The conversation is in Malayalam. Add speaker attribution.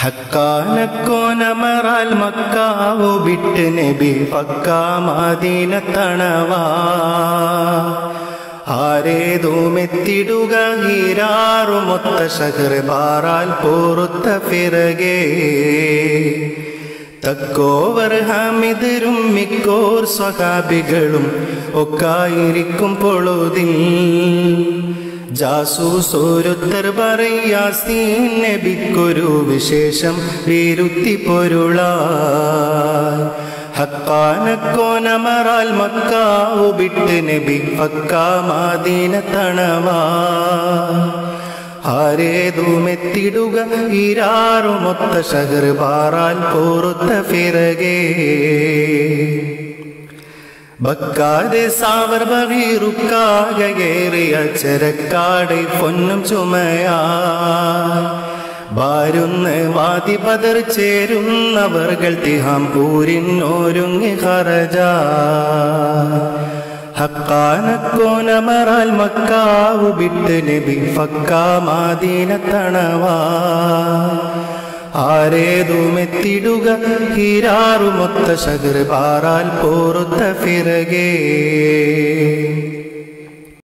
Speaker 1: ഹക്കാനക്കോനമറാൽ മക്കാവു വിട്ട് നബി പക്കാ മാദീനത്തണവാ ആരേതുമെത്തിടുക ഹീരാറുമൊത്ത ശഹർ ബാറാൽ പോറുത്ത ഫിറകേ തക്കോവർ ഹമിദരും മിക്കോർ സ്വഹാബികളും ഒക്കായിരിക്കും പൊളുതിൽ ജാസൂസോരുത്തർ പറയാസീൻ നബിക്കൊരു വിശേഷം വീരുത്തി പൊരുളാ ഹക്കാനക്കോനമറാൽ മക്കാവു വിട്ട് നബി പക്കാ മാദീന തണവാ ആരേതുമെത്തിടുക ഈരാറുമൊത്ത ശഹർ ബാറാൽ പോറുത്ത ഫിറകേ ബക്കാതെ സാവർ ബഹീറുക്കാകേറിയ ചെരക്കാടെ പൊന്നും ചുമയാ ബാരുന്ന് വാതി പതർ ചേരുന്നവർകൾ തിഹാം പൂരിന്നോരുങ്ങി ഹറജ ഹക്കാനക്കോനമറാൽ മക്കാവു വിട്ട് നബി ഫക്കാ മാദീന തണവാ ആരേതുമെത്തിടുക ഹീരാറുമൊത്ത ശകർ പാറാൽ പോറുത്ത ഫിറകേ